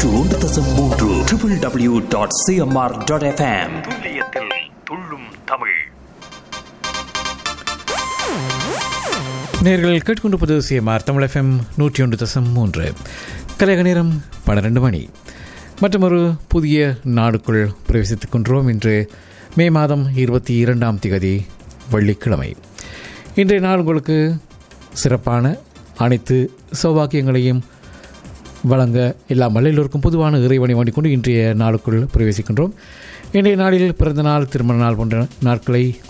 நூற்று ஒன்று தசம் மூன்று triple W dot CMR dot FM துல்லியத்தில் துள்ளும் தமிழ் நேர்கள் கேட்டுக்கொண்டிருப்பது சிஎம்ஆர் தமிழ் எஃப்எம் நூற்றி ஒன்று தசம் மூன்று கலைக நேரம் பன்னிரண்டு மணி மற்றொரு புதிய நாடுக்குள் பிரவேசித்துக் கொண்டோம் இன்று மே மாதம் இருபத்தி இரண்டாம் திகதி வெள்ளிக்கிழமை இன்றைய நாள் உங்களுக்கு சிறப்பான அனைத்து சௌபாக்கியங்களையும் வழங்க எல்லா மலையிலோருக்கும் பொதுவான இறைவனை வேண்டிக் கொண்டு இன்றைய நாளுக்குள் பிரவேசிக்கின்றோம் இன்றைய நாளில் பிறந்த நாள் திருமண நாள் போன்ற நாட்களை